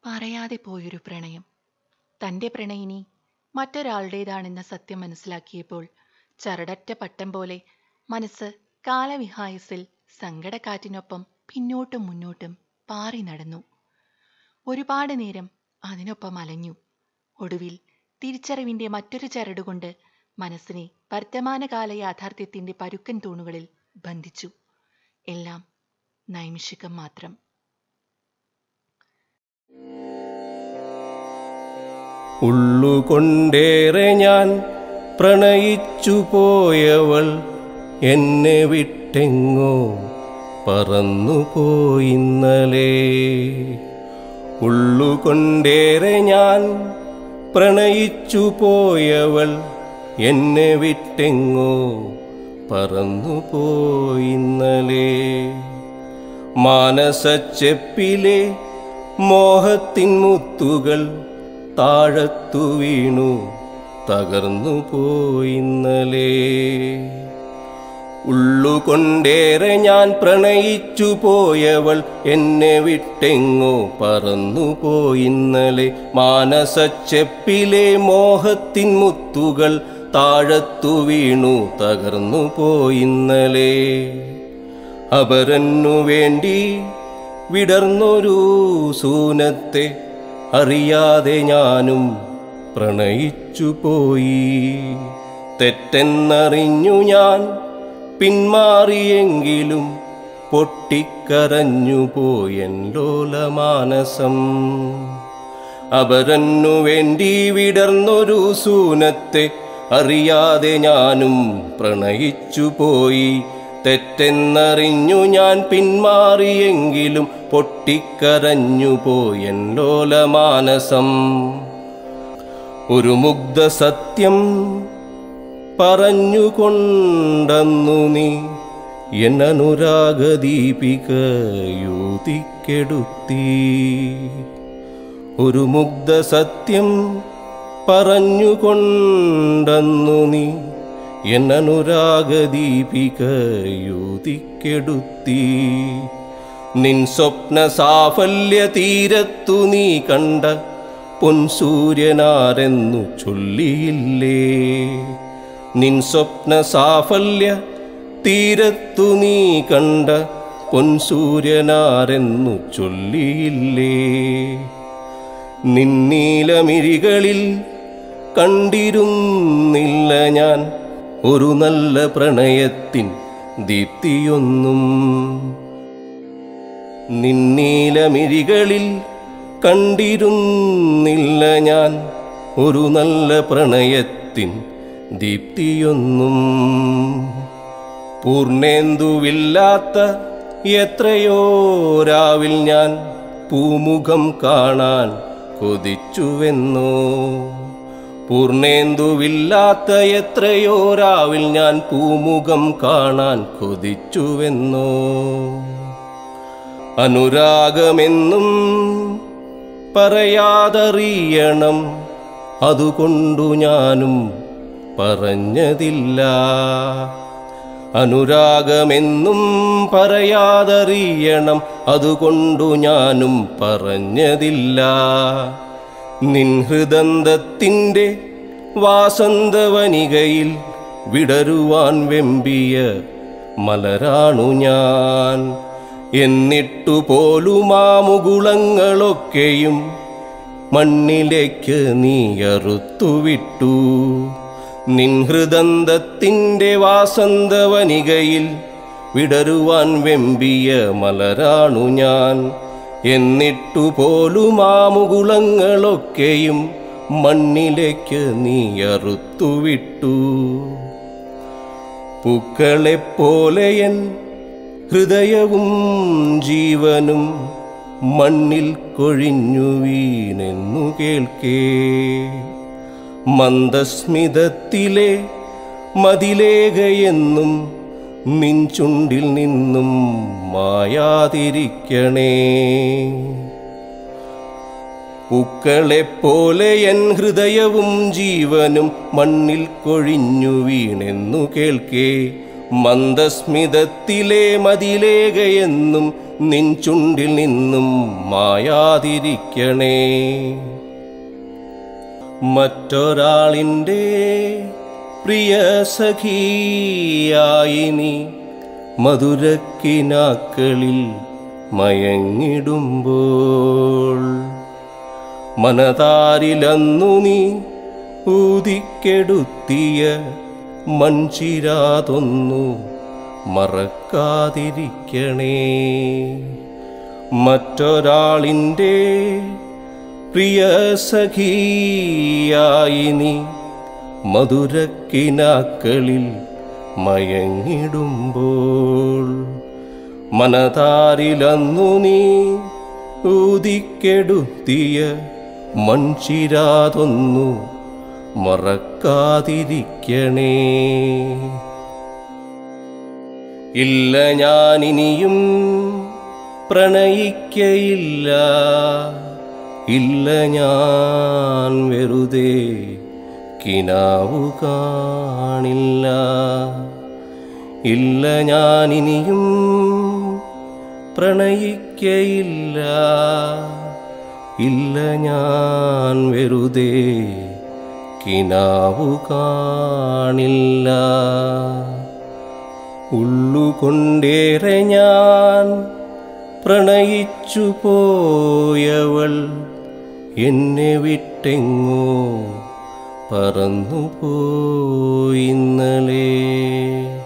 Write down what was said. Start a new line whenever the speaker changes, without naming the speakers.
പറയാതെ പോയൊരു പ്രണയം തന്റെ പ്രണയിനി മറ്റൊരാളുടേതാണെന്ന സത്യം മനസ്സിലാക്കിയപ്പോൾ ചരടറ്റ പട്ടം പോലെ മനസ്സ് കാലവിഹായസിൽ സങ്കടക്കാറ്റിനൊപ്പം പിന്നോട്ടും മുന്നോട്ടും പാറി നടന്നു ഒരുപാട് നേരം അതിനൊപ്പം അലഞ്ഞു ഒടുവിൽ തിരിച്ചറിവിന്റെ മറ്റൊരു ചരടുകൊണ്ട് മനസ്സിനെ വർത്തമാനകാല യാഥാർത്ഥ്യത്തിന്റെ പരുക്കൻ തൂണുകളിൽ ബന്ധിച്ചു എല്ലാം നൈമിഷികം മാത്രം
ഉള്ളുകൊണ്ടേറെ ഞാൻ പ്രണയിച്ചു പോയവൾ എന്നെ വിട്ടെങ്ങോ പറന്നു പോയിന്നലേ ഉള്ളുകൊണ്ടേറെ ഞാൻ പ്രണയിച്ചു പോയവൾ എന്നെ വിട്ടെങ്ങോ പറന്നു പോയിന്നലേ മാനസച്ചെപ്പിലെ മോഹത്തിൻ മുത്തുകൾ താഴത്തു വീണു തകർന്നു പോയിന്നലേ ഉള്ളുകൊണ്ടേറെ ഞാൻ പ്രണയിച്ചു പോയവൾ എന്നെ വിട്ടെങ്ങോ പറന്നു പോയിന്നലെ മാനസച്ചെപ്പിലെ മോഹത്തിൻ മുത്തുകൾ താഴത്തു വീണു തകർന്നു പോയിന്നലേ അപരന്നു വേണ്ടി വിടർന്നൊരു സൂനത്തെ അറിയാതെ ഞാനും പ്രണയിച്ചു പോയി തെറ്റെന്നറിഞ്ഞു ഞാൻ പിന്മാറിയെങ്കിലും പൊട്ടിക്കരഞ്ഞു പോയൻ ലോലമാനസം അപരന്നു വേണ്ടി വിടർന്നൊരു സൂനത്തെ അറിയാതെ ഞാനും പ്രണയിച്ചു പോയി തെറ്റെന്നറിഞ്ഞു ഞാൻ പിന്മാറിയെങ്കിലും പൊട്ടിക്കരഞ്ഞു പോയൻ ലോലമാനസം ഒരു മുഗ്ധ സത്യം പറഞ്ഞുകൊണ്ടന്നു നീ എന്നനുരാഗദീപികയൂതിക്കെടുത്തി ഒരു മുഗ്ധ സത്യം പറഞ്ഞുകൊണ്ടന്നു നീ എന്നനുരാഗദീപികയൂതിക്കെടുത്തി നിൻ സ്വപ്ന സാഫല്യ തീരത്തു നീ കണ്ട പൊൻസൂര്യനാരെന്നു ചൊല്ലിയില്ലേ നിൻ സ്വപ്ന സാഫല്യ തീരത്തു നീ കണ്ട പൊൻസൂര്യനാരെന്നു ചൊല്ലിയില്ലേ നിന്നീലമിഴികളിൽ കണ്ടിരുന്നില്ല ഞാൻ ഒരു നല്ല പ്രണയത്തിൻ ദീപ്തിയൊന്നും നിന്നീലമിഴികളിൽ കണ്ടിരുന്നില്ല ഞാൻ ഒരു നല്ല പ്രണയത്തിൻ ദീപ്തിയൊന്നും പൂർണേന്ദുവില്ലാത്ത എത്രയോ രാവിൽ ഞാൻ പൂമുഖം കാണാൻ കൊതിച്ചുവെന്നോ പൂർണേന്ദുവില്ലാത്ത എത്രയോ രാവിൽ ഞാൻ പൂമുഖം കാണാൻ കൊതിച്ചുവെന്നോ അനുരാഗമെന്നും പറയാതറിയണം അതുകൊണ്ടു ഞാനും പറഞ്ഞതില്ല അനുരാഗമെന്നും പറയാതറിയണം അതുകൊണ്ടു ഞാനും പറഞ്ഞതില്ല നിൻ ഹൃദന്തത്തിൻ്റെ വാസന്തവനികയിൽ വിടരുവാൻ വെമ്പിയ മലരാണു ഞാൻ എന്നിട്ടു പോലും ആ മുകുളങ്ങളൊക്കെയും മണ്ണിലേക്ക് നീ അറുത്തുവിട്ടു നിൻ ഹൃദന്തത്തിൻ്റെ വാസന്തവനികയിൽ വിടരുവാൻ വെമ്പിയ മലരാണു ഞാൻ എന്നിട്ടു പോലും ആ മുകുളങ്ങളൊക്കെയും മണ്ണിലേക്ക് നീ അറുത്തുവിട്ടു പൂക്കളെപ്പോലെയൻ ഹൃദയവും ജീവനും മണ്ണിൽ കൊഴിഞ്ഞു വീണെന്നു കേൾക്കേ മന്ദസ്മിതത്തിലെ മതിലേകയെന്നും നിൻചുണ്ടിൽ നിന്നും മായാതിരിക്കണേ പൂക്കളെപ്പോലെ എൻ ഹൃദയവും ജീവനും മണ്ണിൽ കൊഴിഞ്ഞു വീണെന്നു കേൾക്കേ മന്ദസ്മിതത്തിലെ മതിലേകയെന്നും നിൻ ചുണ്ടിൽ നിന്നും മായാതിരിക്കണേ മറ്റൊരാളിൻ്റെ പ്രിയ സഖിയായി നീ മധുരക്കിനാക്കളിൽ മയങ്ങിടുമ്പോൾ മനതാരിലന്നു നീ ഊതിക്കെടുത്തിയ മൺചിരാതൊന്നു മറക്കാതിരിക്കണേ മറ്റൊരാളിൻ്റെ പ്രിയ സഖിയായി നീ മധുരക്കിനാക്കളിൽ മയങ്ങിടുമ്പോൾ മനതാരിലന്നു നീ ഊതിക്കെടുത്തിയ മൺചിരാതൊന്നു മറക്കാതിരിക്കണേ ഇല്ല ഞാനിനിയും പ്രണയിക്കയില്ല ഇല്ല ഞാൻ വെറുതെ കിനാവു കാണില്ല ഇല്ല ഞാനിനിയും പ്രണയിക്കയില്ല ഇല്ല ഞാൻ വെറുതെ കിനാവു കാണില്ല ഉള്ളുകൊണ്ടേറെ ഞാൻ പ്രണയിച്ചു പോയവൾ എന്നെ വിട്ടെങ്ങോ പറന്നു പോയിന്നലേ